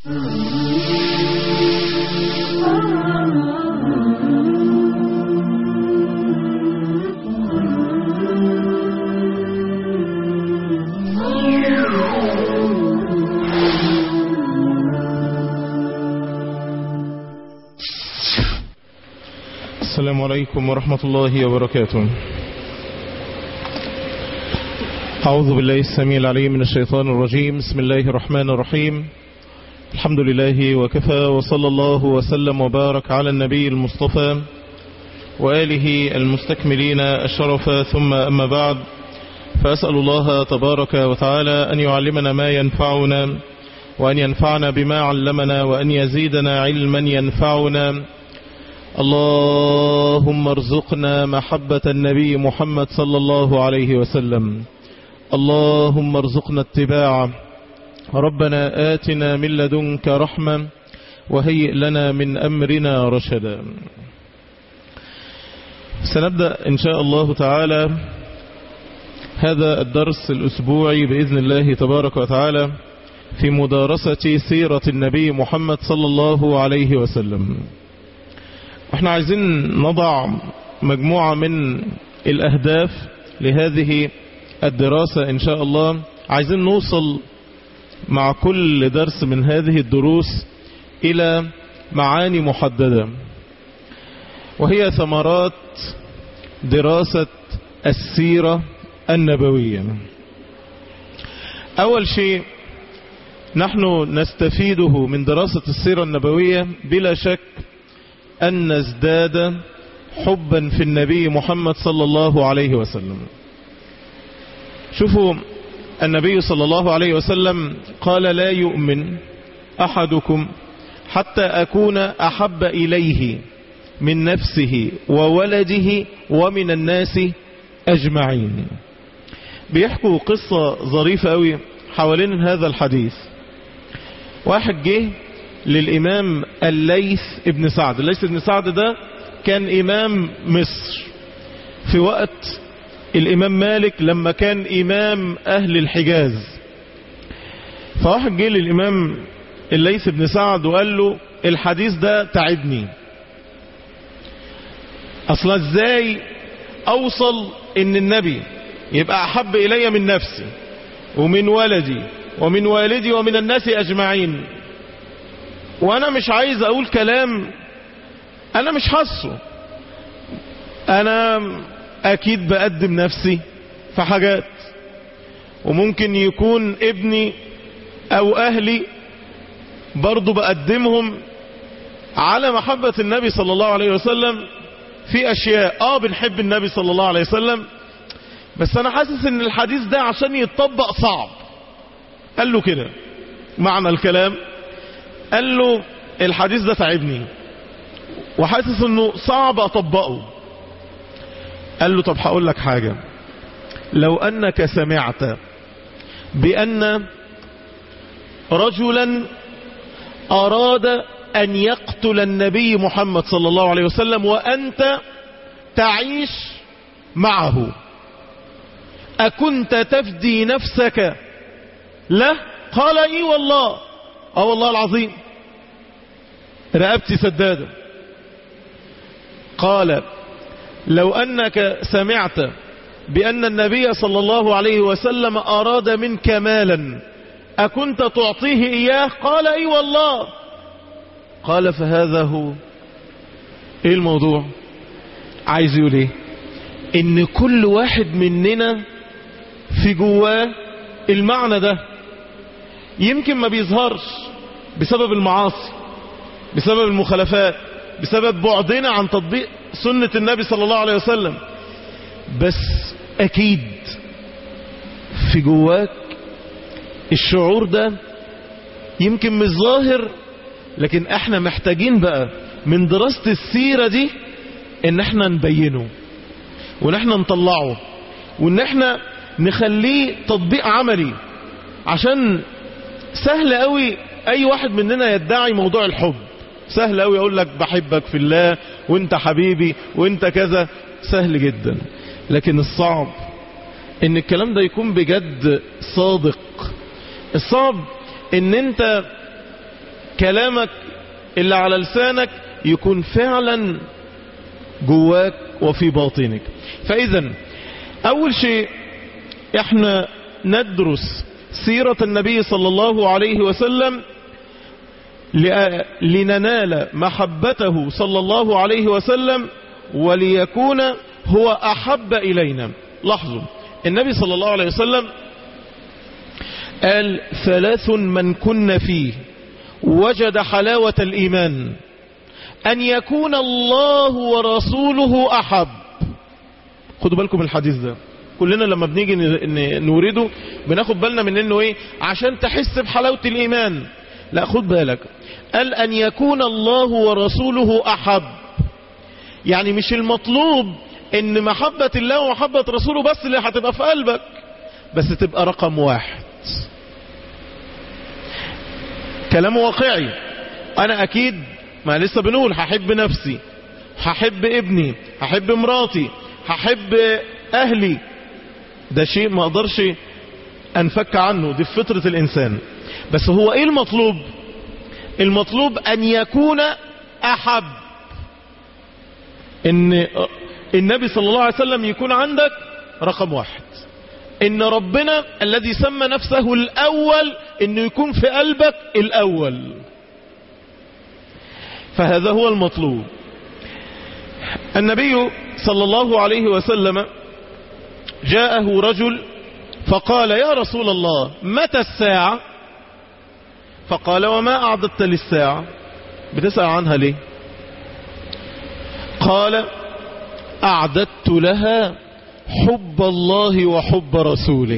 السلام عليكم ورحمة الله وبركاته أعوذ بالله السميع العليم من الشيطان الرجيم بسم الله الرحمن الرحيم الحمد لله وكفى وصلى الله وسلم وبارك على النبي المصطفى وآله المستكملين الشرف ثم أما بعد فأسأل الله تبارك وتعالى أن يعلمنا ما ينفعنا وأن ينفعنا بما علمنا وأن يزيدنا علما ينفعنا اللهم ارزقنا محبة النبي محمد صلى الله عليه وسلم اللهم ارزقنا اتباعه ربنا آتنا من لدنك رحمة وهيئ لنا من أمرنا رشدا سنبدأ إن شاء الله تعالى هذا الدرس الأسبوعي بإذن الله تبارك وتعالى في مدارسة سيرة النبي محمد صلى الله عليه وسلم احنا عايزين نضع مجموعة من الأهداف لهذه الدراسة إن شاء الله عايزين نوصل مع كل درس من هذه الدروس إلى معاني محددة وهي ثمرات دراسة السيرة النبوية أول شيء نحن نستفيده من دراسة السيرة النبوية بلا شك أن نزداد حبا في النبي محمد صلى الله عليه وسلم شوفوا النبي صلى الله عليه وسلم قال لا يؤمن أحدكم حتى أكون أحب إليه من نفسه وولده ومن الناس أجمعين بيحكوا قصة ظريفة أوي حوالين هذا الحديث واحد جه للإمام الليث ابن سعد الليث ابن سعد ده كان إمام مصر في وقت الإمام مالك لما كان إمام أهل الحجاز فواحد جه للإمام الليث بن سعد وقال له الحديث ده تعبني أصلا ازاي أوصل إن النبي يبقى أحب إلي من نفسي ومن ولدي ومن والدي ومن الناس أجمعين وأنا مش عايز أقول كلام أنا مش حاسه أنا أكيد بقدم نفسي في حاجات وممكن يكون ابني أو أهلي برضو بقدمهم على محبة النبي صلى الله عليه وسلم في أشياء آه بنحب النبي صلى الله عليه وسلم بس أنا حاسس إن الحديث ده عشان يتطبق صعب قال له كده معنى الكلام قال له الحديث ده تعبني وحاسس انه صعب اطبقه قال له طب هقول لك حاجة لو انك سمعت بان رجلا اراد ان يقتل النبي محمد صلى الله عليه وسلم وانت تعيش معه اكنت تفدي نفسك له قال اي والله اه والله العظيم رقبتي سدادة قال لو أنك سمعت بأن النبي صلى الله عليه وسلم أراد منك مالا أكنت تعطيه إياه قال أي والله قال فهذا هو إيه الموضوع عايز يقول إيه إن كل واحد مننا في جواه المعنى ده يمكن ما بيظهرش بسبب المعاصي بسبب المخالفات بسبب بعدنا عن تطبيق سنة النبي صلى الله عليه وسلم بس أكيد في جواك الشعور ده يمكن مش ظاهر لكن احنا محتاجين بقى من دراسة السيرة دي ان احنا نبينه وان احنا نطلعه وان احنا نخليه تطبيق عملي عشان سهل قوي اي واحد مننا يدعي موضوع الحب سهل قوي اقول لك بحبك في الله وانت حبيبي وانت كذا سهل جدا لكن الصعب ان الكلام ده يكون بجد صادق الصعب ان انت كلامك اللي على لسانك يكون فعلا جواك وفي باطنك فإذا أول شيء احنا ندرس سيرة النبي صلى الله عليه وسلم لننال محبته صلى الله عليه وسلم وليكون هو أحب إلينا لاحظوا النبي صلى الله عليه وسلم قال ثلاث من كن فيه وجد حلاوة الإيمان أن يكون الله ورسوله أحب خدوا بالكم الحديث ده كلنا لما بنيجي نورده بناخد بالنا من انه ايه عشان تحس بحلاوة الايمان لا خد بالك قال ان يكون الله ورسوله احب يعني مش المطلوب ان محبة الله ومحبة رسوله بس اللي هتبقى في قلبك بس تبقى رقم واحد كلام واقعي انا اكيد ما لسه بنقول هحب نفسي هحب ابني هحب مراتي هحب اهلي ده شيء ما اقدرش انفك عنه دي فطرة الانسان بس هو ايه المطلوب المطلوب ان يكون احب ان النبي صلى الله عليه وسلم يكون عندك رقم واحد ان ربنا الذي سمى نفسه الاول انه يكون في قلبك الاول فهذا هو المطلوب النبي صلى الله عليه وسلم جاءه رجل فقال يا رسول الله متى الساعة فقال وما أعددت للساعة بتسأل عنها ليه قال أعددت لها حب الله وحب رسوله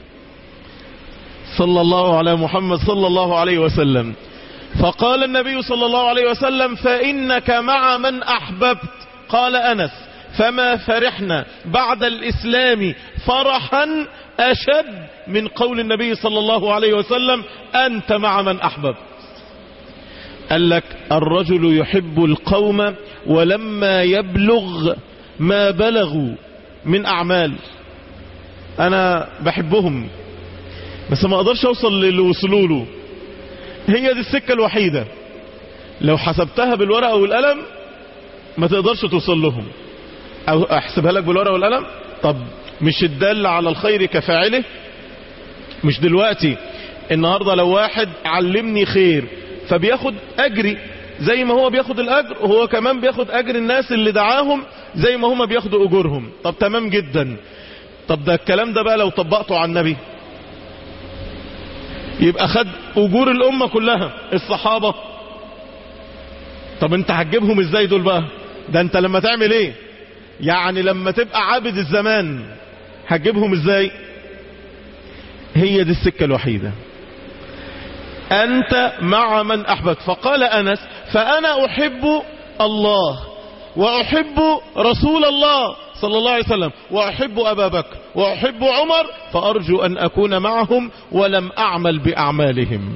صلى الله على محمد صلى الله عليه وسلم فقال النبي صلى الله عليه وسلم فإنك مع من أحببت قال أنس فما فرحنا بعد الإسلام فرحا أشد من قول النبي صلى الله عليه وسلم أنت مع من أحببت قال لك الرجل يحب القوم ولما يبلغ ما بلغوا من أعمال أنا بحبهم بس ما أقدرش أوصل للي وصلوا له هي دي السكة الوحيدة لو حسبتها بالورقة والقلم ما تقدرش توصل لهم أو أحسبها لك بالورقة والقلم طب مش الدل على الخير كفاعله مش دلوقتي النهاردة لو واحد علمني خير فبياخد أجري زي ما هو بياخد الأجر وهو كمان بياخد أجر الناس اللي دعاهم زي ما هم بياخدوا أجورهم طب تمام جدا طب ده الكلام ده بقى لو طبقته على النبي يبقى خد أجور الأمة كلها الصحابة طب انت هتجيبهم ازاي دول بقى ده انت لما تعمل ايه يعني لما تبقى عابد الزمان هتجيبهم ازاي هي دي السكة الوحيدة أنت مع من أحببت فقال أنس فأنا أحب الله وأحب رسول الله صلى الله عليه وسلم وأحب أبا بكر وأحب عمر فأرجو أن أكون معهم ولم أعمل بأعمالهم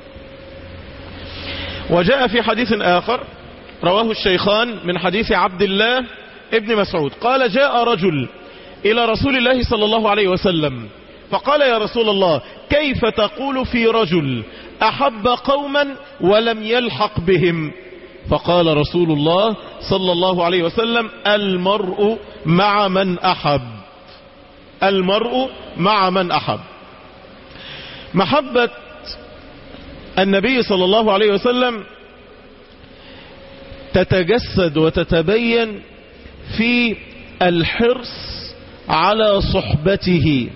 وجاء في حديث آخر رواه الشيخان من حديث عبد الله ابن مسعود قال جاء رجل إلى رسول الله صلى الله عليه وسلم فقال يا رسول الله كيف تقول في رجل أحب قوما ولم يلحق بهم فقال رسول الله صلى الله عليه وسلم المرء مع من أحب المرء مع من أحب محبة النبي صلى الله عليه وسلم تتجسد وتتبين في الحرص على صحبته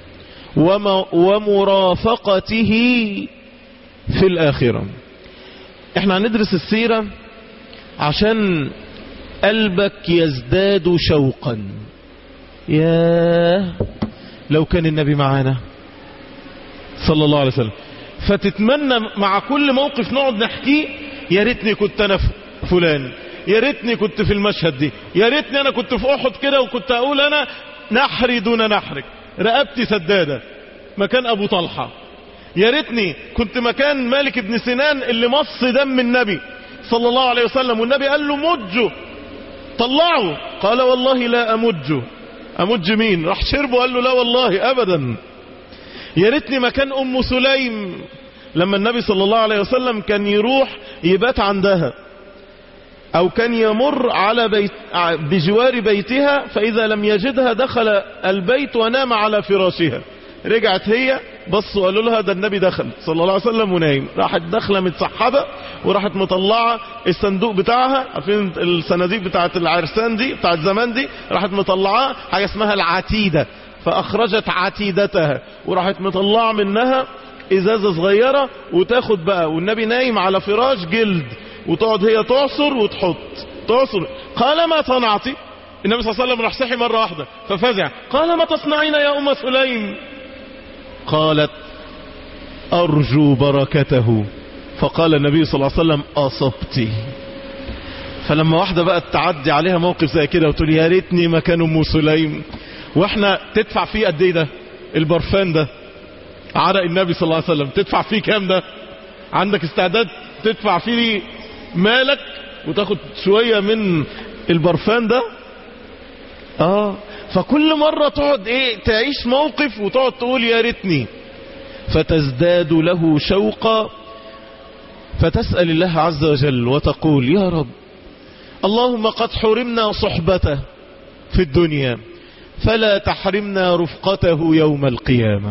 ومرافقته في الآخرة احنا هندرس السيرة عشان قلبك يزداد شوقا يا لو كان النبي معانا صلى الله عليه وسلم فتتمنى مع كل موقف نقعد نحكيه يا ريتني كنت انا فلان يا ريتني كنت في المشهد دي يا ريتني انا كنت في احد كده وكنت اقول انا نحري دون نحرك رقبتي سدادة مكان ابو طلحة يا ريتني كنت مكان مالك بن سنان اللي مص دم النبي صلى الله عليه وسلم والنبي قال له مجه طلعه قال والله لا امجه امج مين راح شربه قال له لا والله ابدا يا ريتني مكان ام سليم لما النبي صلى الله عليه وسلم كان يروح يبات عندها او كان يمر على بيت بجوار بيتها فاذا لم يجدها دخل البيت ونام على فراشها رجعت هي بصوا قالوا لها ده النبي دخل صلى الله عليه وسلم ونايم راحت داخله متسحبه وراحت مطلعه الصندوق بتاعها عارفين الصناديق بتاعت العرسان دي بتاعت زمان دي راحت مطلعاه حاجه اسمها العتيده فاخرجت عتيدتها وراحت مطلعه منها ازازه صغيره وتاخد بقى والنبي نايم على فراش جلد وتقعد هي تعصر وتحط تعصر قال ما صنعتي النبي صلى الله عليه وسلم راح صحي مره واحده ففزع قال ما تصنعين يا ام سليم قالت أرجو بركته فقال النبي صلى الله عليه وسلم أصبتي فلما واحدة بقى تعدي عليها موقف زي كده وتقول يا ريتني مكان أم سليم واحنا تدفع فيه قد ايه ده البرفان ده عرق النبي صلى الله عليه وسلم تدفع فيه كام ده عندك استعداد تدفع فيه مالك وتاخد شوية من البرفان ده اه فكل مرة تقعد ايه تعيش موقف وتقعد تقول يا ريتني فتزداد له شوقا فتسأل الله عز وجل وتقول يا رب اللهم قد حرمنا صحبته في الدنيا فلا تحرمنا رفقته يوم القيامة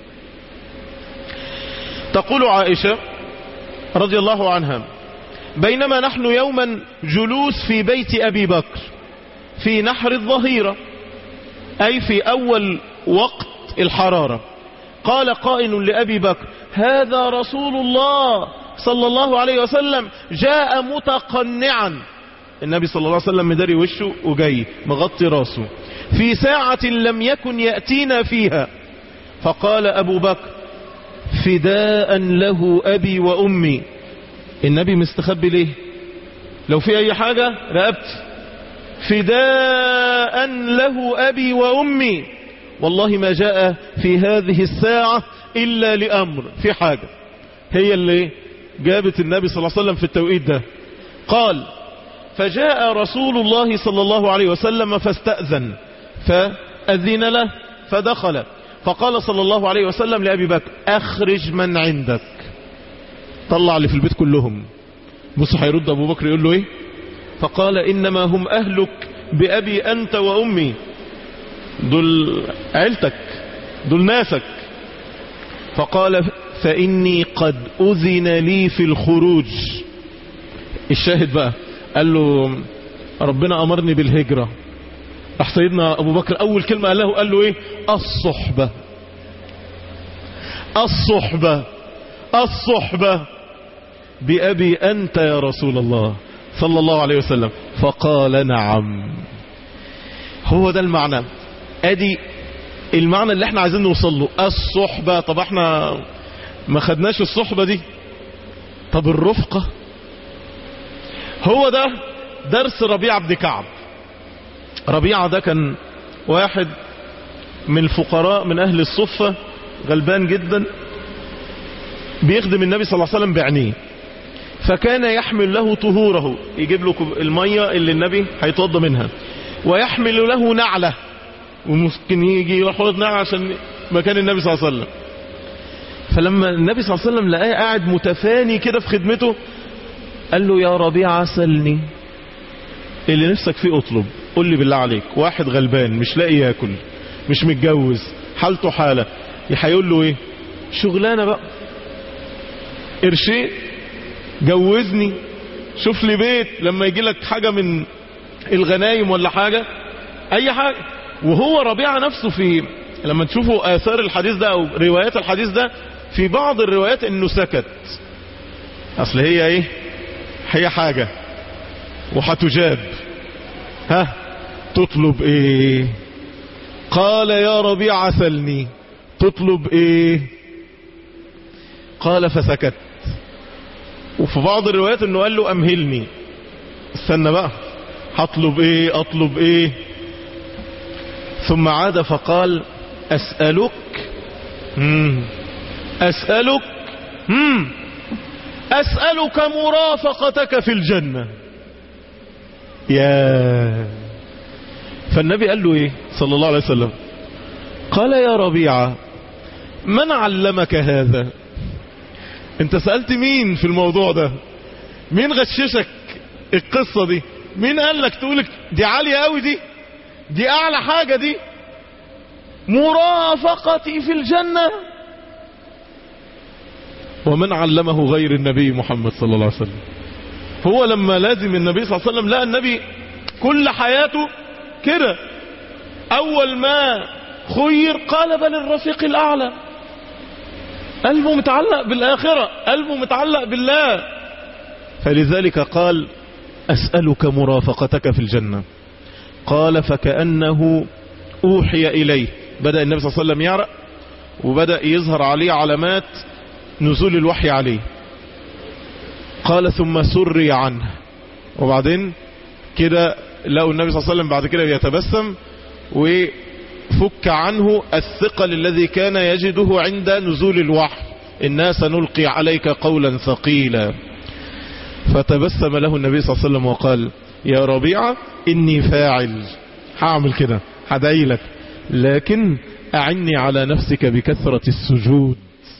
تقول عائشة رضي الله عنها بينما نحن يوما جلوس في بيت أبي بكر في نحر الظهيرة أي في أول وقت الحرارة قال قائل لأبي بكر هذا رسول الله صلى الله عليه وسلم جاء متقنعا النبي صلى الله عليه وسلم مداري وشه وجاي مغطي راسه في ساعة لم يكن يأتينا فيها فقال أبو بكر فداء له أبي وأمي النبي مستخبي ليه لو في أي حاجة رقبتي فداء له أبي وأمي والله ما جاء في هذه الساعة إلا لأمر في حاجة هي اللي جابت النبي صلى الله عليه وسلم في التوقيت ده قال فجاء رسول الله صلى الله عليه وسلم فاستأذن فأذن له فدخل فقال صلى الله عليه وسلم لأبي بكر أخرج من عندك طلع اللي في البيت كلهم بص هيرد أبو بكر يقول له إيه فقال إنما هم أهلك بأبي أنت وأمي دول عيلتك دول ناسك فقال فإني قد أذن لي في الخروج الشاهد بقى قال له ربنا أمرني بالهجرة راح سيدنا أبو بكر أول كلمة قال له قال له إيه الصحبة الصحبة الصحبة بأبي أنت يا رسول الله صلى الله عليه وسلم فقال نعم هو ده المعنى ادي المعنى اللي احنا عايزين نوصل له الصحبة طب احنا ما خدناش الصحبة دي طب الرفقة هو ده درس ربيعة بن كعب ربيعة ده كان واحد من الفقراء من اهل الصفة غلبان جدا بيخدم النبي صلى الله عليه وسلم بعينيه فكان يحمل له طهوره يجيب له المية اللي النبي هيتوضى منها ويحمل له نعلة وممكن يجي يروح نعلة عشان مكان النبي صلى الله عليه وسلم فلما النبي صلى الله عليه وسلم لقاه قاعد متفاني كده في خدمته قال له يا ربيع سلني اللي نفسك فيه اطلب قل لي بالله عليك واحد غلبان مش لاقي ياكل مش متجوز حالته حالة هيقول له ايه شغلانة بقى قرشين جوزني شوف لي بيت لما يجي لك حاجة من الغنايم ولا حاجة اي حاجة وهو ربيعة نفسه في لما تشوفوا اثار الحديث ده او روايات الحديث ده في بعض الروايات انه سكت اصل هي ايه هي حاجة وهتجاب ها تطلب ايه قال يا ربيع سلني تطلب ايه قال فسكت وفي بعض الروايات انه قال له امهلني استنى بقى هطلب ايه اطلب ايه ثم عاد فقال اسألك مم. اسألك مم. اسألك مرافقتك في الجنة يا فالنبي قال له ايه صلى الله عليه وسلم قال يا ربيعة من علمك هذا انت سألت مين في الموضوع ده مين غششك القصة دي مين قال لك تقولك دي عالية قوي دي دي اعلى حاجة دي مرافقتي في الجنة ومن علمه غير النبي محمد صلى الله عليه وسلم هو لما لازم النبي صلى الله عليه وسلم لقى النبي كل حياته كده اول ما خير قال بل الرفيق الاعلى قلبه متعلق بالاخرة قلبه متعلق بالله فلذلك قال اسألك مرافقتك في الجنة قال فكأنه اوحي اليه بدأ النبي صلى الله عليه وسلم يعرق وبدأ يظهر عليه علامات نزول الوحي عليه قال ثم سري عنه وبعدين كده لقوا النبي صلى الله عليه وسلم بعد كده بيتبسم وفك عنه الثقل الذي كان يجده عند نزول الوحي إنا سنلقي عليك قولا ثقيلا فتبسم له النبي صلى الله عليه وسلم وقال يا ربيعة إني فاعل هعمل كده هدعي لك لكن أعني على نفسك بكثرة السجود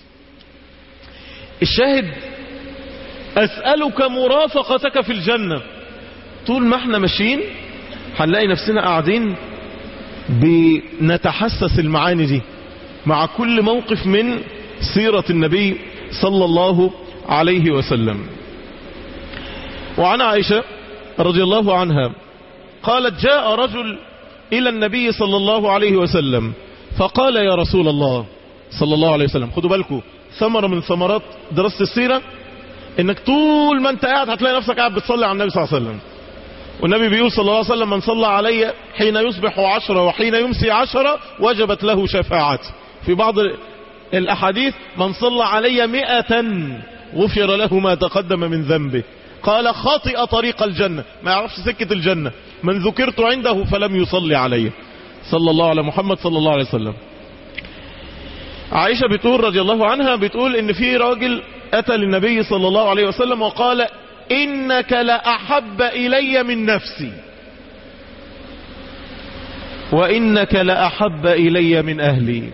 الشاهد أسألك مرافقتك في الجنة طول ما احنا ماشيين هنلاقي نفسنا قاعدين بنتحسس المعاني دي مع كل موقف من سيرة النبي صلى الله عليه وسلم وعن عائشة رضي الله عنها قالت جاء رجل إلى النبي صلى الله عليه وسلم فقال يا رسول الله صلى الله عليه وسلم خدوا بالكم ثمرة من ثمرات دراسة السيرة انك طول ما انت قاعد هتلاقي نفسك قاعد بتصلي على النبي صلى الله عليه وسلم والنبي بيقول صلى الله عليه وسلم من صلى علي حين يصبح عشرة وحين يمسي عشرة وجبت له شفاعتي في بعض الأحاديث من صلى علي مئة غفر له ما تقدم من ذنبه قال خاطئ طريق الجنة ما يعرفش سكة الجنة من ذكرت عنده فلم يصلي علي صلى الله على محمد صلى الله عليه وسلم عائشة بتقول رضي الله عنها بتقول ان في راجل اتى للنبي صلى الله عليه وسلم وقال انك لأحب الي من نفسي وانك لأحب الي من اهلي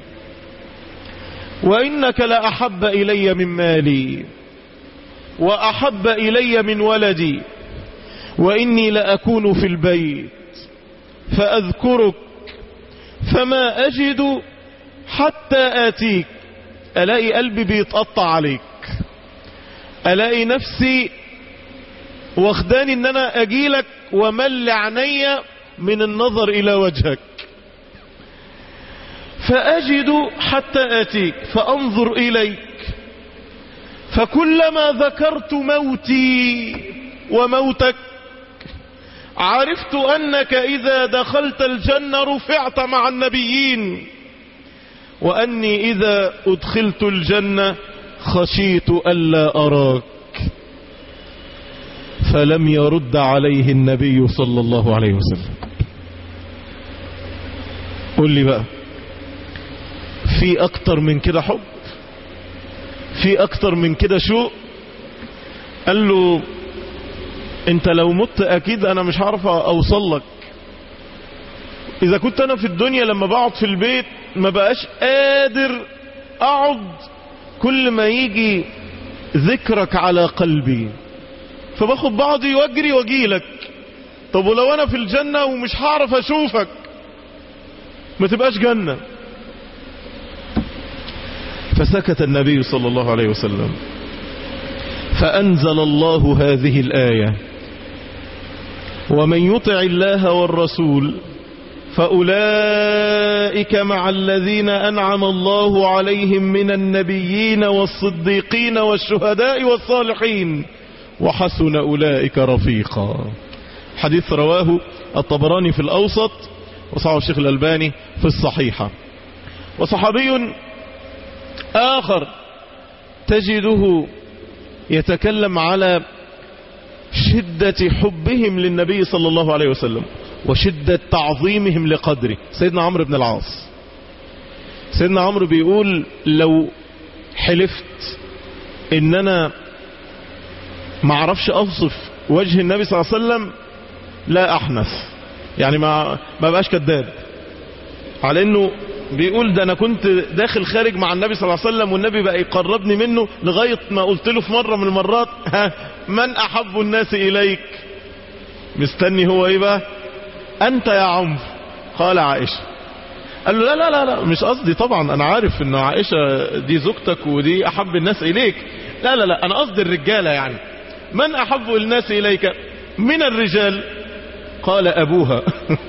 وانك لأحب الي من مالي واحب الي من ولدي واني لأكون في البيت فاذكرك فما اجد حتى آتيك ألاقي قلبي بيتقطع عليك ألاقي نفسي واخداني ان انا اجيلك ومل عينيا من النظر الى وجهك فاجد حتى اتيك فانظر اليك فكلما ذكرت موتي وموتك عرفت انك اذا دخلت الجنة رفعت مع النبيين وأني إذا أدخلت الجنة خشيت ألا أراك فلم يرد عليه النبي صلى الله عليه وسلم قل لي بقى في أكتر من كده حب في أكتر من كده شوق قال له انت لو مت اكيد انا مش هعرف اوصل لك اذا كنت انا في الدنيا لما بقعد في البيت ما بقاش قادر اقعد كل ما يجي ذكرك على قلبي فباخد بعضي واجري واجيلك طب ولو انا في الجنة ومش هعرف اشوفك ما تبقاش جنة فسكت النبي صلى الله عليه وسلم فأنزل الله هذه الآية ومن يطع الله والرسول فأولئك مع الذين أنعم الله عليهم من النبيين والصديقين والشهداء والصالحين وحسن أولئك رفيقا حديث رواه الطبراني في الأوسط وصعه الشيخ الألباني في الصحيحة وصحابي آخر تجده يتكلم على شدة حبهم للنبي صلى الله عليه وسلم وشدة تعظيمهم لقدره سيدنا عمرو بن العاص سيدنا عمرو بيقول لو حلفت ان انا ما اعرفش اوصف وجه النبي صلى الله عليه وسلم لا احنث يعني ما ما بقاش كذاب على انه بيقول ده انا كنت داخل خارج مع النبي صلى الله عليه وسلم والنبي بقى يقربني منه لغاية ما قلت له في مرة من المرات ها من احب الناس اليك مستني هو ايه بقى انت يا عمرو قال عائشة قال له لا لا لا لا مش قصدي طبعا انا عارف ان عائشة دي زوجتك ودي احب الناس اليك لا لا لا انا قصدي الرجالة يعني من احب الناس اليك من الرجال قال ابوها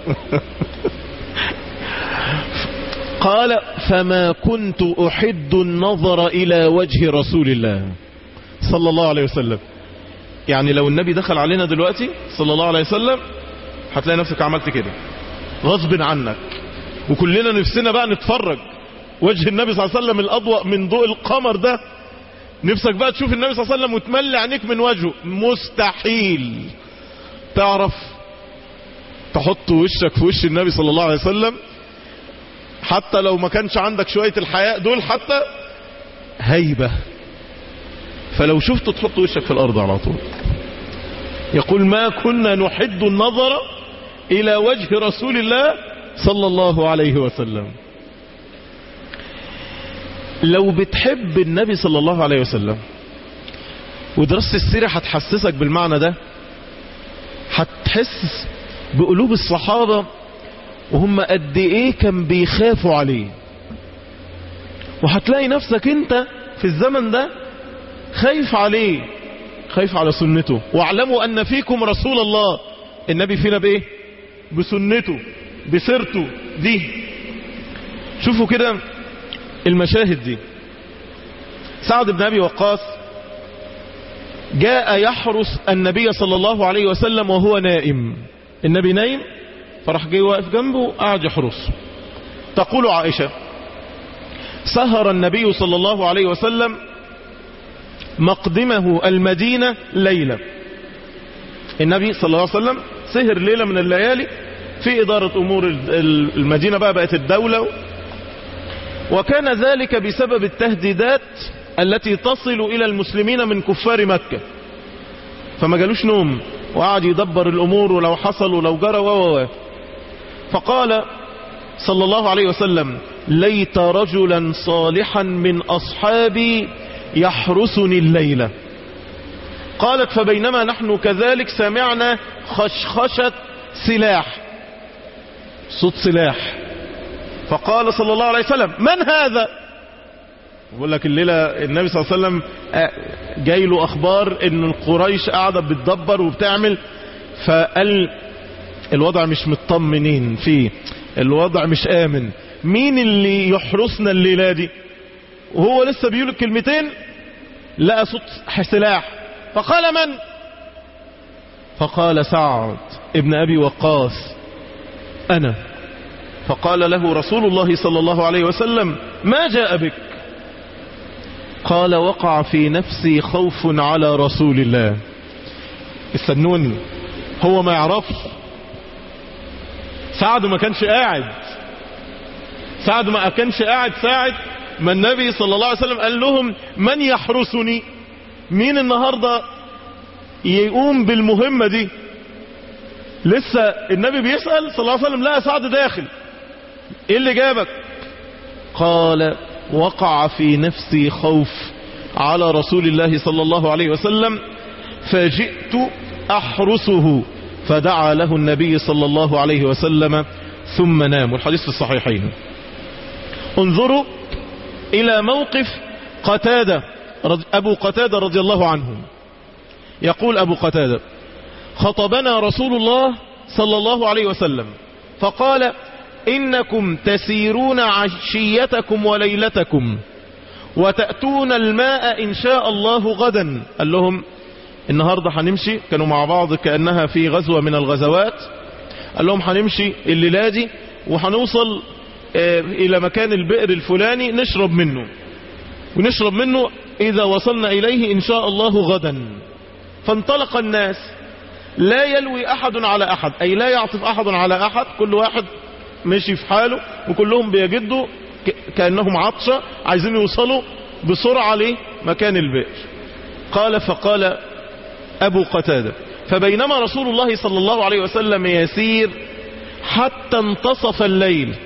قال فما كنت احد النظر الى وجه رسول الله صلى الله عليه وسلم يعني لو النبي دخل علينا دلوقتي صلى الله عليه وسلم هتلاقي نفسك عملت كده غصب عنك وكلنا نفسنا بقى نتفرج وجه النبي صلى الله عليه وسلم الأضوأ من ضوء القمر ده نفسك بقى تشوف النبي صلى الله عليه وسلم وتملي عينيك من وجهه مستحيل تعرف تحط وشك في وش النبي صلى الله عليه وسلم حتى لو ما كانش عندك شوية الحياء دول حتى هيبة فلو شفت تحط وشك في الأرض على طول يقول ما كنا نحد النظر إلى وجه رسول الله صلى الله عليه وسلم لو بتحب النبي صلى الله عليه وسلم ودراسة السيرة هتحسسك بالمعنى ده هتحس بقلوب الصحابة وهم قد ايه كان بيخافوا عليه وهتلاقي نفسك انت في الزمن ده خايف عليه خايف على سنته واعلموا ان فيكم رسول الله النبي فينا بايه بسنته بسيرته دي شوفوا كده المشاهد دي سعد بن ابي وقاص جاء يحرس النبي صلى الله عليه وسلم وهو نائم النبي نايم فراح جاي واقف جنبه قاعد يحرسه تقول عائشة سهر النبي صلى الله عليه وسلم مقدمه المدينة ليلة النبي صلى الله عليه وسلم سهر ليلة من الليالي في إدارة أمور المدينة بقى بقت الدولة وكان ذلك بسبب التهديدات التي تصل إلى المسلمين من كفار مكة فما جالوش نوم وقعد يدبر الأمور ولو حصل ولو جرى و فقال صلى الله عليه وسلم ليت رجلا صالحا من أصحابي يحرسني الليلة قالت فبينما نحن كذلك سمعنا خشخشة سلاح صوت سلاح فقال صلى الله عليه وسلم من هذا بقول لك الليلة النبي صلى الله عليه وسلم جاي له اخبار ان القريش قاعدة بتدبر وبتعمل فقال الوضع مش مطمنين فيه الوضع مش امن مين اللي يحرسنا الليلة دي وهو لسه بيقول الكلمتين لقى صوت سلاح فقال من فقال سعد ابن ابي وقاص انا فقال له رسول الله صلى الله عليه وسلم ما جاء بك قال وقع في نفسي خوف على رسول الله استنوني هو ما يعرفش سعد ما كانش قاعد سعد ما كانش قاعد ساعد ما النبي صلى الله عليه وسلم قال لهم من يحرسني مين النهاردة يقوم بالمهمة دي لسه النبي بيسأل صلى الله عليه وسلم لا سعد داخل ايه اللي جابك قال وقع في نفسي خوف على رسول الله صلى الله عليه وسلم فجئت أحرسه فدعا له النبي صلى الله عليه وسلم ثم نام والحديث في الصحيحين انظروا إلى موقف قتادة أبو قتادة رضي الله عنه يقول أبو قتادة خطبنا رسول الله صلى الله عليه وسلم فقال إنكم تسيرون عشيتكم وليلتكم وتأتون الماء إن شاء الله غدا قال لهم النهاردة هنمشي كانوا مع بعض كأنها في غزوة من الغزوات قال لهم هنمشي الليلة دي وهنوصل إلى مكان البئر الفلاني نشرب منه ونشرب منه إذا وصلنا إليه إن شاء الله غدا فانطلق الناس لا يلوي أحد على أحد أي لا يعطف أحد على أحد كل واحد مشي في حاله وكلهم بيجدوا كأنهم عطشة عايزين يوصلوا بسرعة لمكان البئر قال فقال أبو قتادة فبينما رسول الله صلى الله عليه وسلم يسير حتى انتصف الليل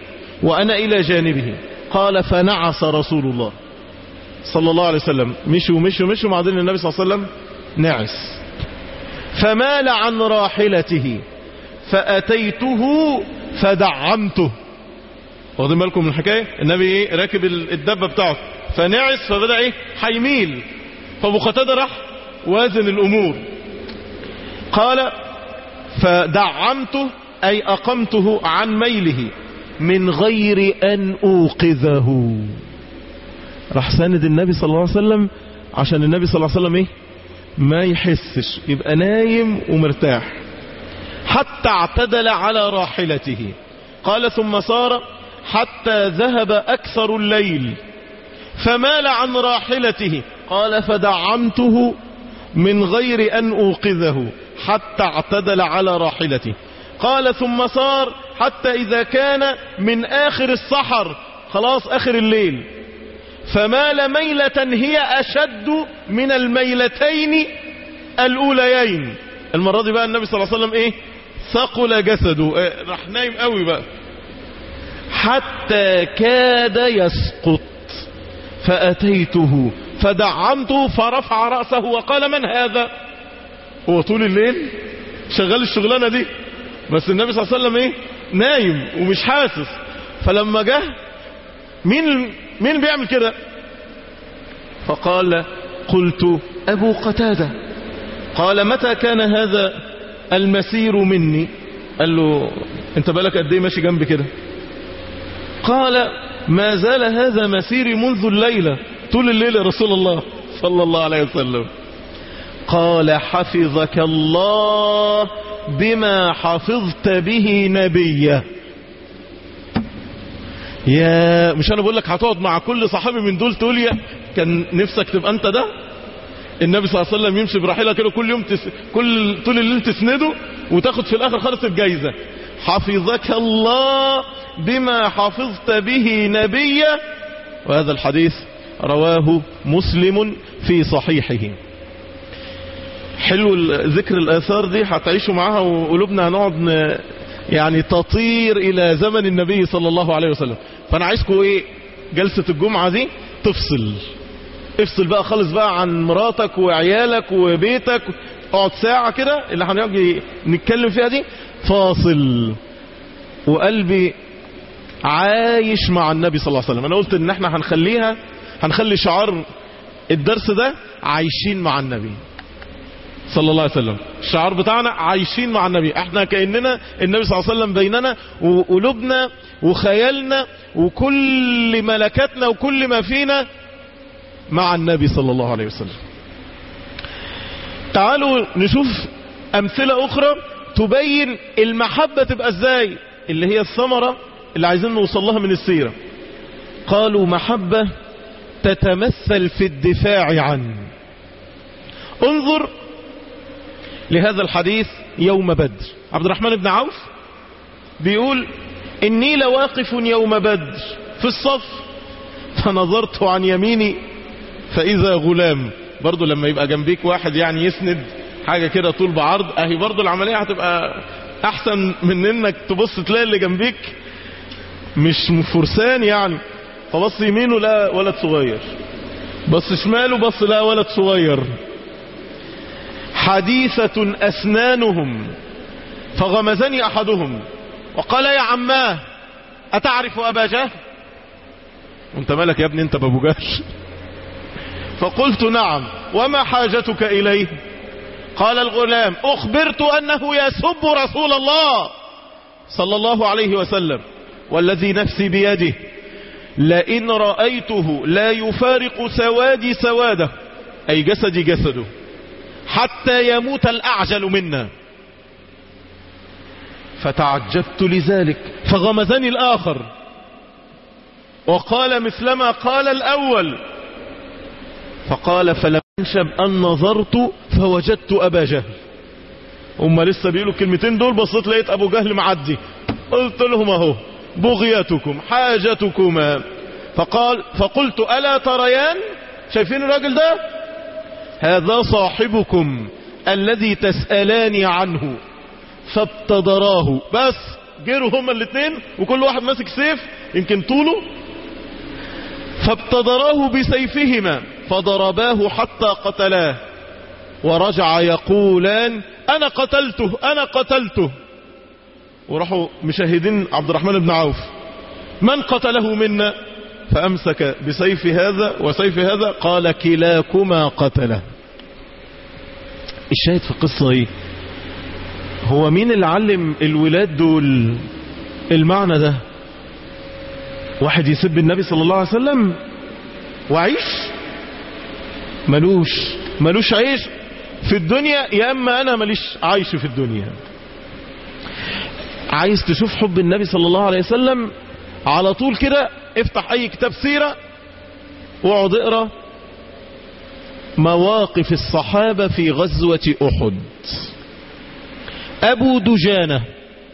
وأنا إلى جانبه قال فنعس رسول الله صلى الله عليه وسلم مشوا مشوا مشوا بعدين النبي صلى الله عليه وسلم نعس فمال عن راحلته فأتيته فدعمته واخدين بالكم من الحكاية النبي ايه راكب الدبة بتاعته فنعس فبدأ ايه هيميل فابو قتادة راح وازن الامور قال فدعمته اي اقمته عن ميله من غير ان اوقظه راح ساند النبي صلى الله عليه وسلم عشان النبي صلى الله عليه وسلم ايه ما يحسش يبقى نايم ومرتاح حتى اعتدل على راحلته قال ثم صار حتى ذهب أكثر الليل فمال عن راحلته قال فدعمته من غير أن أوقظه حتى اعتدل على راحلته قال ثم صار حتى إذا كان من آخر السحر خلاص آخر الليل فمال ميلة هي أشد من الميلتين الأوليين المرة دي بقى النبي صلى الله عليه وسلم إيه ثقل جسده إيه راح نايم قوي بقى حتى كاد يسقط فأتيته فدعمته فرفع رأسه وقال من هذا هو طول الليل شغال الشغلانة دي بس النبي صلى الله عليه وسلم ايه نايم ومش حاسس فلما جه مين مين بيعمل كده فقال قلت أبو قتادة قال متى كان هذا المسير مني قال له انت بالك قد ايه ماشي جنبي كده قال ما زال هذا مسيري منذ الليلة طول الليل يا رسول الله صلى الله عليه وسلم قال حفظك الله بما حفظت به نبيه يا مش انا بقول لك هتقعد مع كل صحابي من دول تقول يا كان نفسك تبقى انت ده النبي صلى الله عليه وسلم يمشي براحله كده كل يوم تس... كل طول الليل تسنده وتاخد في الاخر خالص الجايزه حفظك الله بما حفظت به نبيه وهذا الحديث رواه مسلم في صحيحه حلو ذكر الآثار دي هتعيشوا معاها وقلوبنا هنقعد ن... يعني تطير إلى زمن النبي صلى الله عليه وسلم فأنا عايزكم إيه جلسة الجمعة دي تفصل افصل بقى خالص بقى عن مراتك وعيالك وبيتك اقعد ساعة كده اللي هنقعد نتكلم فيها دي فاصل وقلبي عايش مع النبي صلى الله عليه وسلم انا قلت ان احنا هنخليها هنخلي شعار الدرس ده عايشين مع النبي صلى الله عليه وسلم الشعار بتاعنا عايشين مع النبي احنا كأننا النبي صلى الله عليه وسلم بيننا وقلوبنا وخيالنا وكل ملكاتنا وكل ما فينا مع النبي صلى الله عليه وسلم تعالوا نشوف امثلة اخرى تبين المحبة تبقى ازاي اللي هي الثمرة اللي عايزين نوصل لها من السيرة قالوا محبة تتمثل في الدفاع عنه انظر لهذا الحديث يوم بدر عبد الرحمن بن عوف بيقول إني لواقف يوم بدر في الصف فنظرت عن يميني فإذا غلام برضو لما يبقى جنبيك واحد يعني يسند حاجة كده طول بعرض اهي برضو العملية هتبقى احسن من انك تبص تلاقي اللي جنبيك مش فرسان يعني فبص يمينه لا ولد صغير بص شماله بص لا ولد صغير حديثة أسنانهم فغمزني أحدهم وقال يا عماه أتعرف أبا جهل وانت مالك يا ابني انت بابو جهل فقلت نعم وما حاجتك إليه قال الغلام أخبرت أنه يسب رسول الله صلى الله عليه وسلم والذي نفسي بيده لئن رأيته لا يفارق سوادي سواده أي جسدي جسده حتى يموت الأعجل منا فتعجبت لذلك فغمزني الآخر وقال مثلما قال الأول فقال فلم انشب أن نظرت فوجدت أبا جهل هم لسه بيقولوا الكلمتين دول بصيت لقيت أبو جهل معدي قلت لهم اهو بغيتكم حاجتكما فقال فقلت ألا تريان شايفين الراجل ده هذا صاحبكم الذي تسألاني عنه فابتدراه بس جروا هما الاثنين وكل واحد ماسك سيف يمكن طوله فابتدراه بسيفهما فضرباه حتى قتلاه ورجع يقولان انا قتلته انا قتلته وراحوا مشاهدين عبد الرحمن بن عوف من قتله منا فامسك بسيف هذا وسيف هذا قال كلاكما قتله الشاهد في القصة ايه هو مين اللي علم الولاد دول المعنى ده واحد يسب النبي صلى الله عليه وسلم وعيش ملوش ملوش عيش في الدنيا يا اما انا ماليش عايش في الدنيا عايز تشوف حب النبي صلى الله عليه وسلم على طول كده افتح اي كتاب سيرة واقعد اقرا مواقف الصحابة في غزوة احد ابو دجانة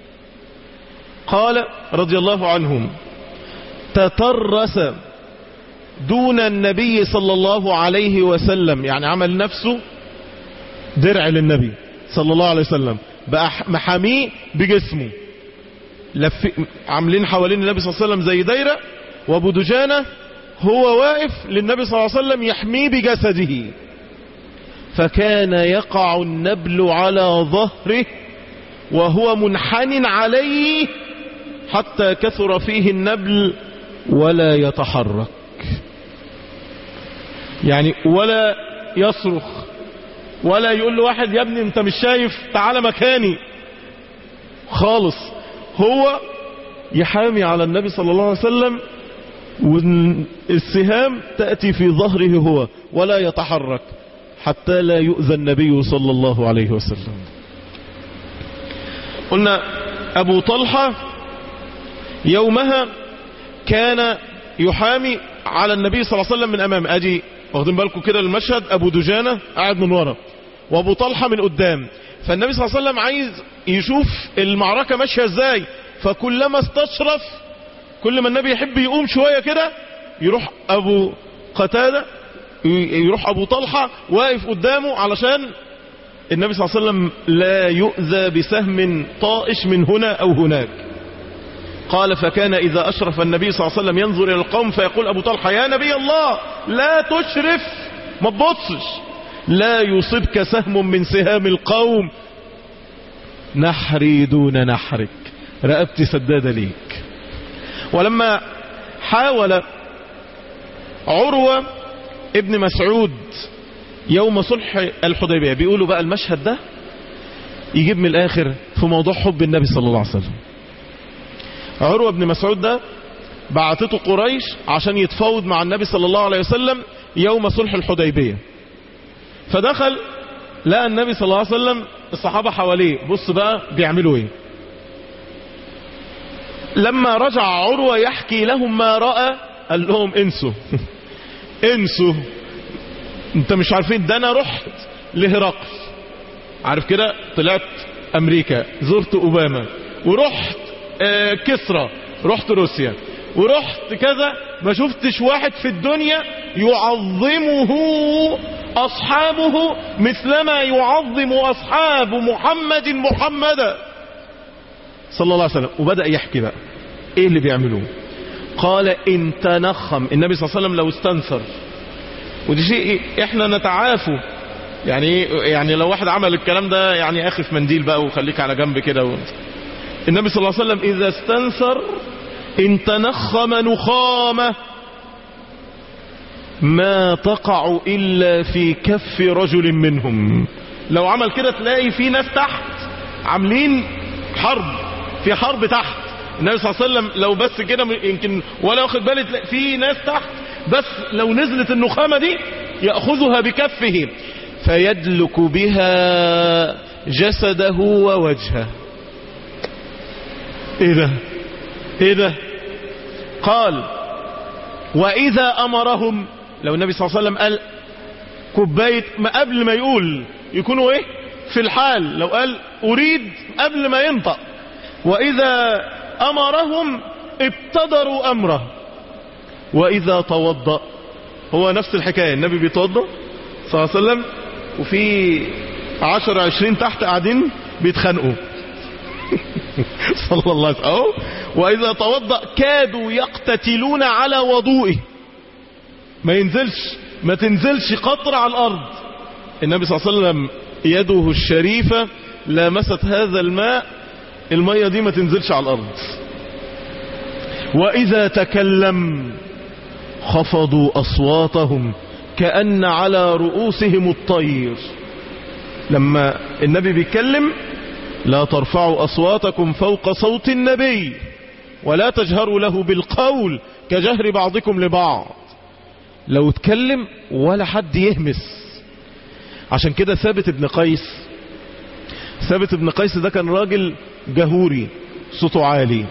قال رضي الله عنهم تترس دون النبي صلى الله عليه وسلم يعني عمل نفسه درع للنبي صلى الله عليه وسلم بقى محاميه بجسمه لف عاملين حوالين النبي صلى الله عليه وسلم زي دايرة وابو دجانة هو واقف للنبي صلى الله عليه وسلم يحميه بجسده فكان يقع النبل على ظهره وهو منحن عليه حتى كثر فيه النبل ولا يتحرك يعني ولا يصرخ ولا يقول له واحد يا ابني انت مش شايف تعالى مكاني خالص هو يحامي على النبي صلى الله عليه وسلم والسهام تأتي في ظهره هو ولا يتحرك حتى لا يؤذى النبي صلى الله عليه وسلم قلنا أبو طلحة يومها كان يحامي على النبي صلى الله عليه وسلم من أمام أجي واخدين بالكم كده المشهد أبو دجانة قاعد من ورا وأبو طلحة من قدام فالنبي صلى الله عليه وسلم عايز يشوف المعركة ماشية ازاي فكلما استشرف كل ما النبي يحب يقوم شوية كده يروح أبو قتادة يروح أبو طلحة واقف قدامه علشان النبي صلى الله عليه وسلم لا يؤذى بسهم طائش من هنا أو هناك قال فكان إذا أشرف النبي صلى الله عليه وسلم ينظر إلى القوم فيقول أبو طلحة يا نبي الله لا تشرف ما تبصش لا يصبك سهم من سهام القوم نحري دون نحرك رقبتي سدادة ليك ولما حاول عروة ابن مسعود يوم صلح الحديبية بيقولوا بقى المشهد ده يجيب من الآخر في موضوع حب النبي صلى الله عليه وسلم عروة بن مسعود ده بعتته قريش عشان يتفاوض مع النبي صلى الله عليه وسلم يوم صلح الحديبية فدخل لقى النبي صلى الله عليه وسلم الصحابة حواليه بص بقى بيعملوا ايه لما رجع عروة يحكي لهم ما رأى قال لهم انسوا انسوا انت مش عارفين ده انا رحت لهرقل عارف كده طلعت امريكا زرت اوباما ورحت آه كسرى رحت روسيا ورحت كذا ما شفتش واحد في الدنيا يعظمه اصحابه مثلما يعظم اصحاب محمد محمدا صلى الله عليه وسلم وبدأ يحكي بقى ايه اللي بيعملوه قال ان تنخم النبي صلى الله عليه وسلم لو استنثر ودي شيء احنا نتعافوا يعني يعني لو واحد عمل الكلام ده يعني اخي في منديل بقى وخليك على جنب كده و... النبي صلى الله عليه وسلم اذا استنثر ان تنخم نخامه ما تقع الا في كف رجل منهم لو عمل كده تلاقي في ناس تحت عاملين حرب في حرب تحت النبي صلى الله عليه وسلم لو بس كده يمكن ولا واخد بالي تلاقي في ناس تحت بس لو نزلت النخامة دي يأخذها بكفه فيدلك بها جسده ووجهه ايه ده ايه ده قال واذا امرهم لو النبي صلى الله عليه وسلم قال كوبايه ما قبل ما يقول يكونوا ايه في الحال لو قال اريد قبل ما ينطق واذا امرهم ابتدروا امره واذا توضأ هو نفس الحكاية النبي بيتوضأ صلى الله عليه وسلم وفي عشر عشرين تحت قاعدين بيتخانقوا صلى الله عليه وسلم أهو وإذا توضأ كادوا يقتتلون على وضوئه ما ينزلش ما تنزلش قطرة على الأرض النبي صلى الله عليه وسلم يده الشريفة لامست هذا الماء المية دي ما تنزلش على الأرض وإذا تكلم خفضوا أصواتهم كأن على رؤوسهم الطير لما النبي بيتكلم لا ترفعوا أصواتكم فوق صوت النبي ولا تجهروا له بالقول كجهر بعضكم لبعض لو اتكلم ولا حد يهمس عشان كده ثابت ابن قيس ثابت ابن قيس ده كان راجل جهوري صوته عالي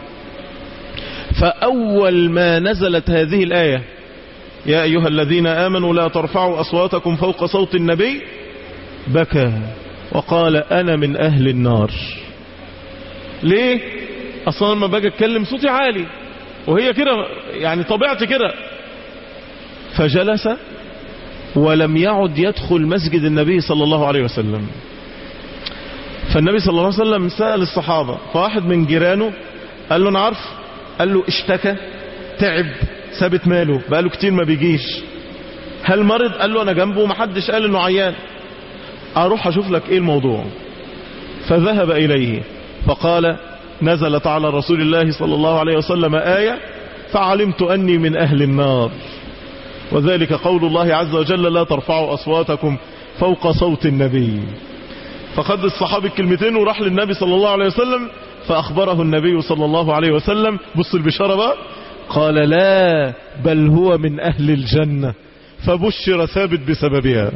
فأول ما نزلت هذه الآية يا أيها الذين آمنوا لا ترفعوا أصواتكم فوق صوت النبي بكى وقال أنا من أهل النار ليه أصلا لما باجي أتكلم صوتي عالي وهي كده يعني طبيعتي كده فجلس ولم يعد يدخل مسجد النبي صلى الله عليه وسلم فالنبي صلى الله عليه وسلم سأل الصحابة فواحد من جيرانه قال له أنا عارف قال له اشتكى تعب ثابت ماله بقاله كتير ما بيجيش هل مرض قال له أنا جنبه ومحدش قال إنه عيان أروح أشوف لك إيه الموضوع فذهب إليه فقال نزلت على رسول الله صلى الله عليه وسلم آية فعلمت أني من أهل النار وذلك قول الله عز وجل لا ترفعوا أصواتكم فوق صوت النبي فخد الصحابي الكلمتين وراح للنبي صلى الله عليه وسلم فأخبره النبي صلى الله عليه وسلم بص البشارة بقى قال لا بل هو من أهل الجنة فبشر ثابت بسببها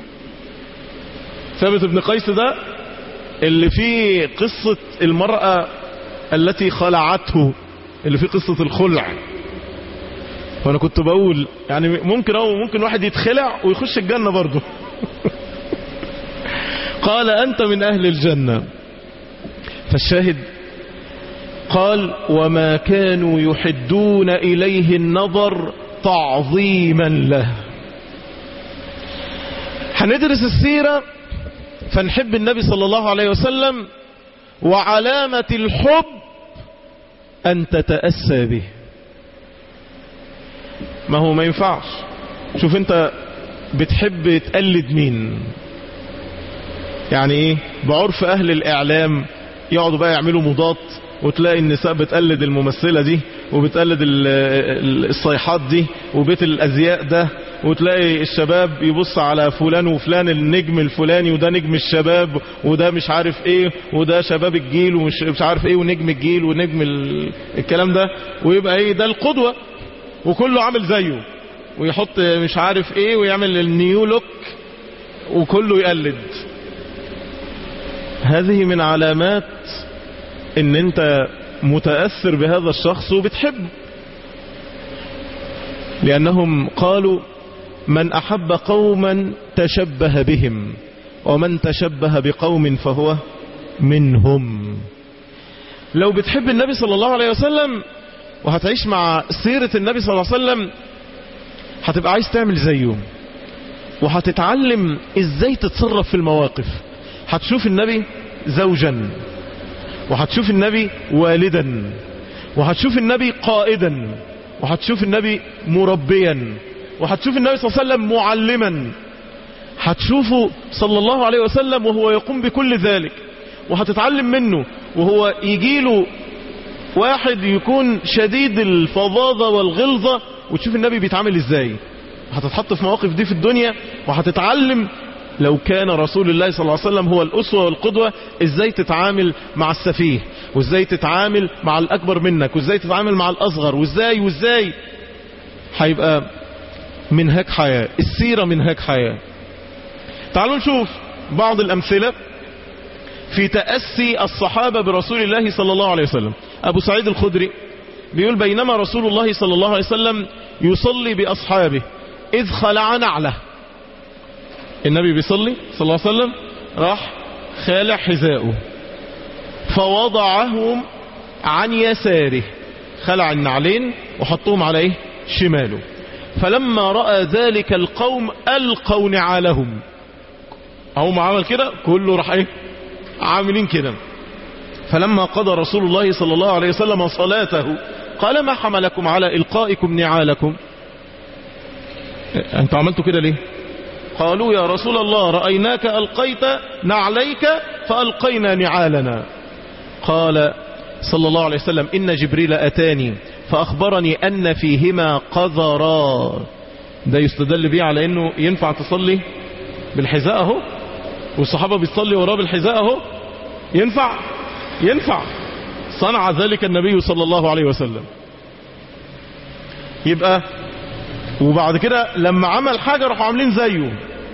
ثابت بن قيس ده اللي فيه قصة المرأة التي خلعته اللي فيه قصة الخلع وانا كنت بقول يعني ممكن او ممكن واحد يتخلع ويخش الجنة برضه قال انت من اهل الجنة فالشاهد قال وما كانوا يحدون اليه النظر تعظيما له هندرس السيرة فنحب النبي صلى الله عليه وسلم وعلامة الحب أن تتأسى به ما هو ما ينفعش شوف انت بتحب تقلد مين يعني ايه بعرف اهل الاعلام يقعدوا بقى يعملوا مضاد وتلاقي النساء بتقلد الممثلة دي وبتقلد الصيحات دي وبيت الازياء ده وتلاقي الشباب يبص على فلان وفلان النجم الفلاني وده نجم الشباب وده مش عارف ايه وده شباب الجيل ومش مش عارف ايه ونجم الجيل ونجم الكلام ده ويبقى ايه ده القدوة وكله عامل زيه ويحط مش عارف ايه ويعمل النيو لوك وكله يقلد هذه من علامات ان انت متأثر بهذا الشخص وبتحبه لأنهم قالوا من أحب قوما تشبه بهم ومن تشبه بقوم فهو منهم لو بتحب النبي صلى الله عليه وسلم وهتعيش مع سيرة النبي صلى الله عليه وسلم هتبقى عايز تعمل زيه وهتتعلم ازاي تتصرف في المواقف هتشوف النبي زوجا وهتشوف النبي والدا وهتشوف النبي قائدا وهتشوف النبي مربيا وهتشوف النبي صلى الله عليه وسلم معلما هتشوفه صلى الله عليه وسلم وهو يقوم بكل ذلك وهتتعلم منه وهو يجيله واحد يكون شديد الفظاظة والغلظة وتشوف النبي بيتعامل ازاي هتتحط في مواقف دي في الدنيا وهتتعلم لو كان رسول الله صلى الله عليه وسلم هو الأسوة والقدوة ازاي تتعامل مع السفيه وازاي تتعامل مع الأكبر منك وازاي تتعامل مع الأصغر وازاي وازاي هيبقى منهاج حياة السيرة منهاج حياة تعالوا نشوف بعض الأمثلة في تأسي الصحابة برسول الله صلى الله عليه وسلم أبو سعيد الخدري بيقول بينما رسول الله صلى الله عليه وسلم يصلي بأصحابه إذ خلع نعله النبي بيصلي صلى الله عليه وسلم راح خالع حذاءه فوضعهم عن يساره خلع النعلين وحطهم عليه شماله فلما رأى ذلك القوم ألقوا نعالهم هم عمل كده كله راح ايه عاملين كده فلما قضى رسول الله صلى الله عليه وسلم صلاته قال ما حملكم على إلقائكم نعالكم أنتوا عملتوا كده ليه قالوا يا رسول الله رأيناك ألقيت نعليك فألقينا نعالنا قال صلى الله عليه وسلم إن جبريل أتاني فأخبرني أن فيهما قذرا ده يستدل بيه على أنه ينفع تصلي بالحذاء اهو والصحابة بيصلي وراه بالحذاء اهو ينفع ينفع صنع ذلك النبي صلى الله عليه وسلم يبقى وبعد كده لما عمل حاجة راحوا عاملين زيه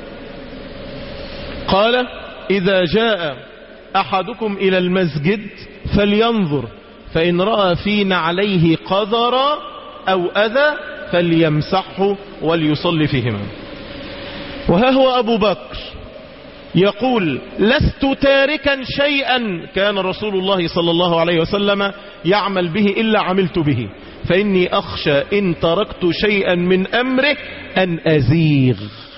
قال إذا جاء أحدكم إلى المسجد فلينظر فإن رأى في نعليه قذرا أو أذى فليمسحه وليصلي فيهما وها هو أبو بكر يقول لست تاركا شيئا كان رسول الله صلى الله عليه وسلم يعمل به إلا عملت به فإني أخشى إن تركت شيئا من أمره أن أزيغ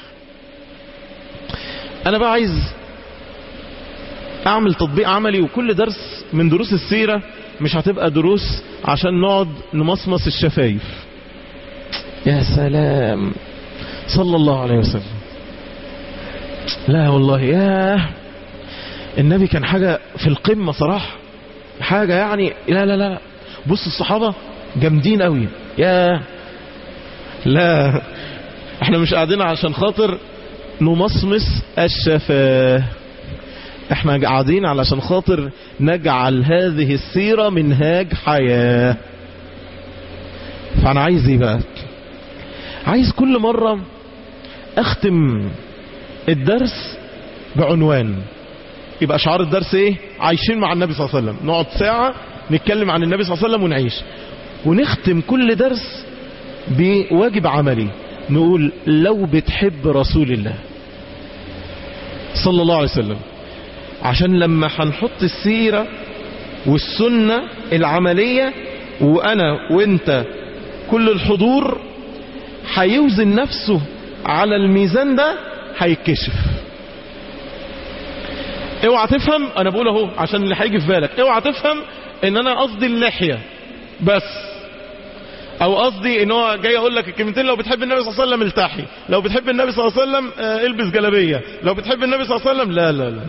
أنا بقى عايز أعمل تطبيق عملي وكل درس من دروس السيرة مش هتبقى دروس عشان نقعد نمصمص الشفايف يا سلام صلى الله عليه وسلم لا والله يا النبي كان حاجة في القمة صراحة حاجة يعني لا لا لا بص الصحابة جامدين قوي يا لا احنا مش قاعدين عشان خاطر نمصمص الشفاه احنا قاعدين علشان خاطر نجعل هذه السيرة منهاج حياة فانا عايز ايه بقى عايز كل مرة اختم الدرس بعنوان يبقى شعار الدرس ايه عايشين مع النبي صلى الله عليه وسلم نقعد ساعة نتكلم عن النبي صلى الله عليه وسلم ونعيش ونختم كل درس بواجب عملي نقول لو بتحب رسول الله صلى الله عليه وسلم عشان لما هنحط السيرة والسنة العملية وانا وانت كل الحضور هيوزن نفسه على الميزان ده هيتكشف اوعى تفهم انا بقول اهو عشان اللي هيجي في بالك اوعى تفهم ان انا قصدي اللحية بس او قصدي ان هو جاي اقول لك الكلمتين لو بتحب النبي صلى الله عليه وسلم التحي لو بتحب النبي صلى الله عليه وسلم آه، البس جلابية لو بتحب النبي صلى الله عليه وسلم لا لا لا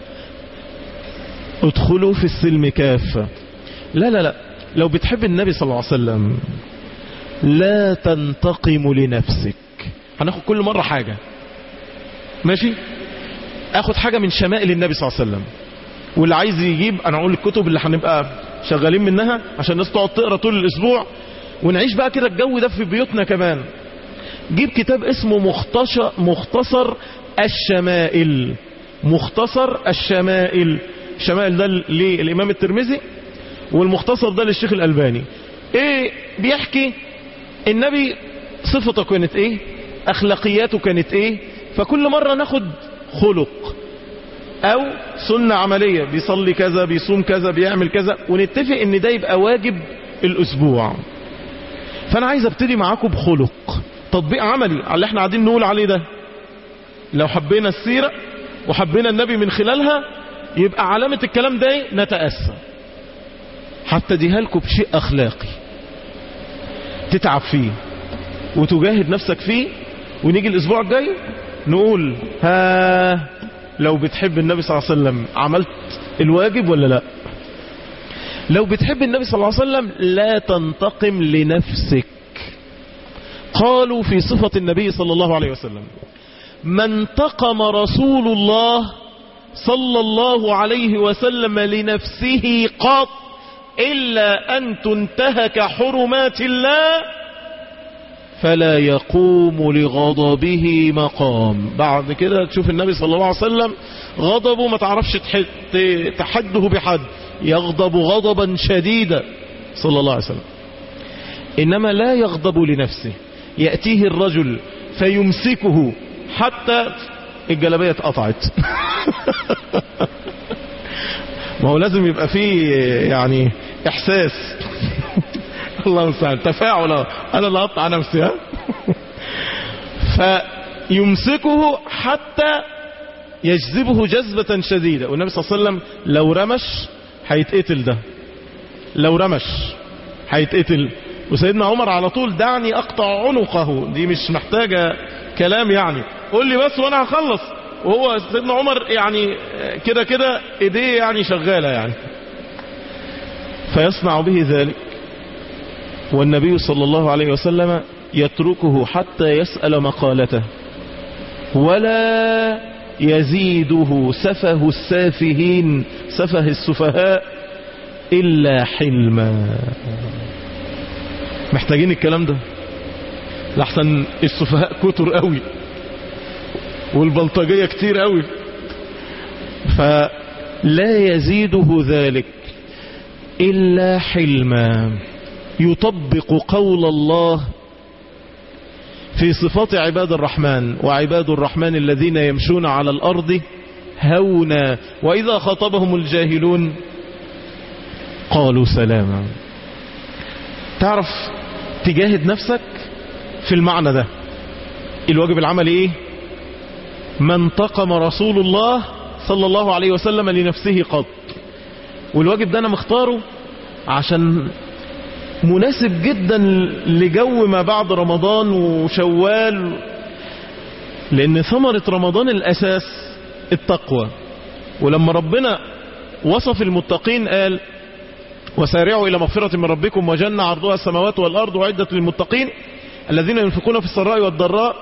ادخلوا في السلم كافة لا لا لا لو بتحب النبي صلى الله عليه وسلم لا تنتقم لنفسك هناخد كل مرة حاجة ماشي اخد حاجة من شمائل النبي صلى الله عليه وسلم واللي عايز يجيب انا اقول الكتب اللي هنبقى شغالين منها عشان الناس تقعد تقرا طول الاسبوع ونعيش بقى كده الجو ده في بيوتنا كمان جيب كتاب اسمه مختصر مختصر الشمائل مختصر الشمائل الشمائل ده للامام الترمذي والمختصر ده للشيخ الالباني ايه بيحكي النبي صفته كانت ايه اخلاقياته كانت ايه فكل مرة ناخد خلق او سنة عملية بيصلي كذا بيصوم كذا بيعمل كذا ونتفق ان ده يبقى واجب الاسبوع فانا عايز ابتدي معاكم بخلق تطبيق عملي على اللي احنا قاعدين نقول عليه ده لو حبينا السيرة وحبينا النبي من خلالها يبقى علامة الكلام ده إيه؟ نتأسى هبتديها لكم بشيء اخلاقي تتعب فيه وتجاهد نفسك فيه ونيجي الاسبوع الجاي نقول ها لو بتحب النبي صلى الله عليه وسلم عملت الواجب ولا لا لو بتحب النبي صلى الله عليه وسلم لا تنتقم لنفسك قالوا في صفة النبي صلى الله عليه وسلم ما انتقم رسول الله صلى الله عليه وسلم لنفسه قط إلا أن تنتهك حرمات الله فلا يقوم لغضبه مقام بعد كده تشوف النبي صلى الله عليه وسلم غضبه ما تعرفش تحده بحد يغضب غضبا شديدا صلى الله عليه وسلم إنما لا يغضب لنفسه يأتيه الرجل فيمسكه حتى الجلبية اتقطعت ما هو لازم يبقى فيه يعني احساس الله المستعان تفاعل انا اللي اقطع نفسي ها فيمسكه حتى يجذبه جذبة شديدة والنبي صلى الله عليه وسلم لو رمش هيتقتل ده لو رمش هيتقتل وسيدنا عمر على طول دعني اقطع عنقه دي مش محتاجة كلام يعني قول لي بس وانا هخلص وهو سيدنا عمر يعني كده كده ايديه يعني شغالة يعني فيصنع به ذلك والنبي صلى الله عليه وسلم يتركه حتى يسأل مقالته ولا يزيده سفه السافهين سفه السفهاء إلا حلما محتاجين الكلام ده لحسن السفهاء كتر قوي والبلطجية كتير قوي فلا يزيده ذلك إلا حلما يطبق قول الله في صفات عباد الرحمن وعباد الرحمن الذين يمشون على الأرض هونا وإذا خطبهم الجاهلون قالوا سلاما تعرف تجاهد نفسك في المعنى ده الواجب العملي ايه ما انتقم رسول الله صلى الله عليه وسلم لنفسه قط والواجب ده انا مختاره عشان مناسب جدا لجو ما بعد رمضان وشوال لان ثمرة رمضان الاساس التقوى ولما ربنا وصف المتقين قال وسارعوا إلى مغفرة من ربكم وجنة عرضها السماوات والأرض وعدة للمتقين الذين ينفقون في السراء والضراء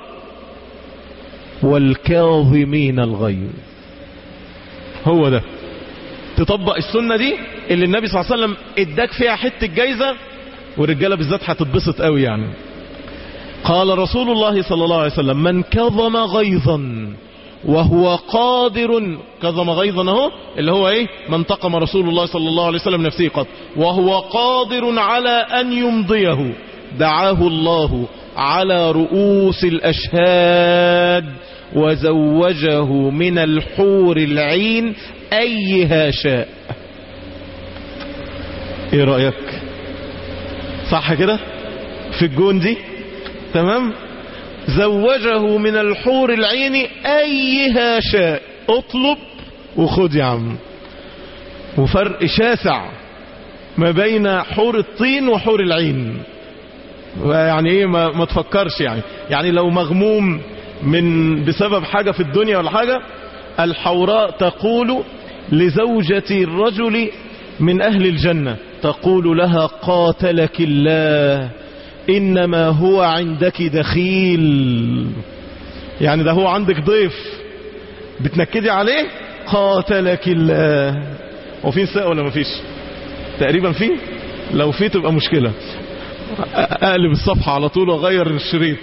والكاظمين الغيظ هو ده تطبق السنة دي اللي النبي صلى الله عليه وسلم اداك فيها حتة جايزة والرجالة بالذات هتتبسط قوي يعني قال رسول الله صلى الله عليه وسلم من كظم غيظا وهو قادر كظم غيظا اهو اللي هو ايه من انتقم رسول الله صلى الله عليه وسلم نفسه قط وهو قادر على ان يمضيه دعاه الله على رؤوس الاشهاد وزوجه من الحور العين ايها شاء ايه رأيك صح كده في الجون دي تمام زوجه من الحور العين ايها شاء اطلب وخد يا عم وفرق شاسع ما بين حور الطين وحور العين يعني ايه ما, ما تفكرش يعني يعني لو مغموم من بسبب حاجة في الدنيا ولا حاجة الحوراء تقول لزوجة الرجل من اهل الجنة تقول لها قاتلك الله انما هو عندك دخيل يعني ده هو عندك ضيف بتنكدي عليه قاتلك الله وفي نساء ولا مفيش تقريبا في لو في تبقى مشكلة اقلب الصفحة على طول واغير الشريط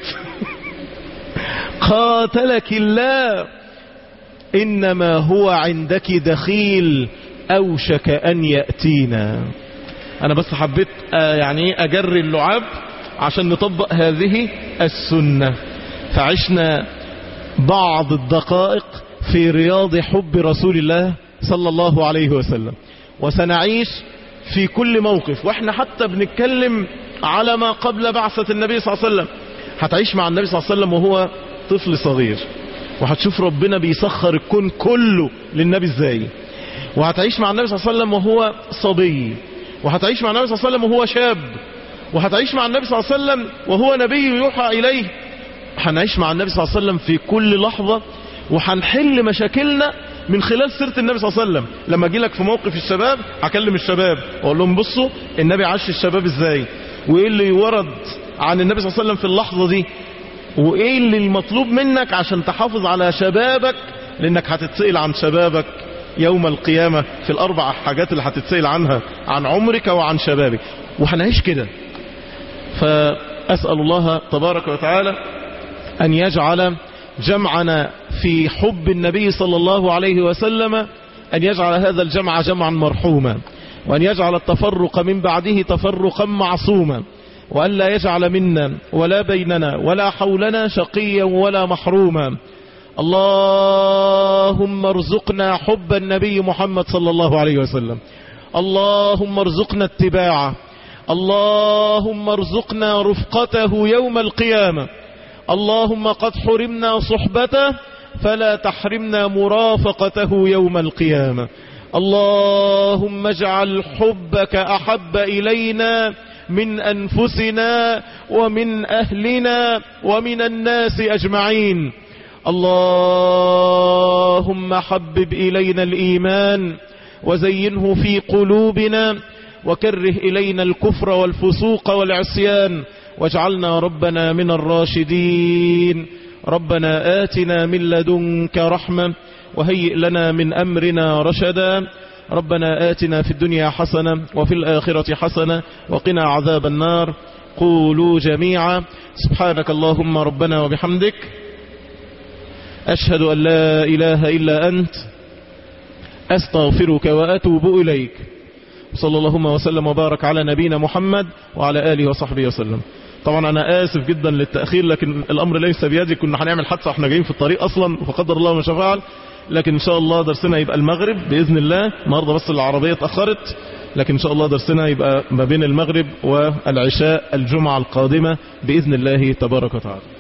قاتلك الله انما هو عندك دخيل اوشك ان يأتينا انا بس حبيت يعني اجري اللعاب عشان نطبق هذه السنة فعشنا بعض الدقائق في رياض حب رسول الله صلى الله عليه وسلم وسنعيش في كل موقف واحنا حتى بنتكلم على ما قبل بعثة النبي صلى الله عليه وسلم هتعيش مع النبي صلى الله عليه وسلم وهو طفل صغير وهتشوف ربنا بيسخر الكون كله للنبي ازاي وهتعيش مع النبي صلى الله عليه وسلم وهو صبي وهتعيش مع النبي صلى الله عليه وسلم وهو شاب وهتعيش مع النبي صلى الله عليه وسلم وهو نبي يوحى إليه هنعيش مع النبي صلى الله عليه وسلم في كل لحظة وهنحل مشاكلنا من خلال سيرة النبي صلى الله عليه وسلم لما اجي لك في موقف الشباب هكلم الشباب واقول لهم بصوا النبي عاش الشباب ازاي وايه اللي ورد عن النبي صلى الله عليه وسلم في اللحظة دي وايه اللي المطلوب منك عشان تحافظ على شبابك لانك هتتسئل عن شبابك يوم القيامة في الاربع حاجات اللي هتتسئل عنها عن عمرك وعن شبابك وهنعيش كده فأسأل الله تبارك وتعالى أن يجعل جمعنا في حب النبي صلى الله عليه وسلم أن يجعل هذا الجمع جمعا مرحوما وأن يجعل التفرق من بعده تفرقا معصوما وأن لا يجعل منا ولا بيننا ولا حولنا شقيا ولا محروما اللهم ارزقنا حب النبي محمد صلى الله عليه وسلم اللهم ارزقنا اتباعه اللهم ارزقنا رفقته يوم القيامة اللهم قد حرمنا صحبته فلا تحرمنا مرافقته يوم القيامة اللهم اجعل حبك أحب إلينا من أنفسنا ومن أهلنا ومن الناس أجمعين اللهم حبب إلينا الإيمان وزينه في قلوبنا وكره إلينا الكفر والفسوق والعصيان واجعلنا ربنا من الراشدين ربنا آتنا من لدنك رحمة وهيئ لنا من أمرنا رشدا ربنا آتنا في الدنيا حسنة وفي الآخرة حسنة وقنا عذاب النار قولوا جميعا سبحانك اللهم ربنا وبحمدك أشهد أن لا إله إلا أنت أستغفرك وأتوب إليك صلى اللهم وسلم وبارك على نبينا محمد وعلى آله وصحبه وسلم طبعا أنا آسف جدا للتأخير لكن الأمر ليس بيدي كنا هنعمل حادثة احنا جايين في الطريق أصلا وقدر الله ما شاء فعل لكن إن شاء الله درسنا يبقى المغرب بإذن الله النهاردة بس العربية اتأخرت لكن إن شاء الله درسنا يبقى ما بين المغرب والعشاء الجمعة القادمة بإذن الله تبارك وتعالى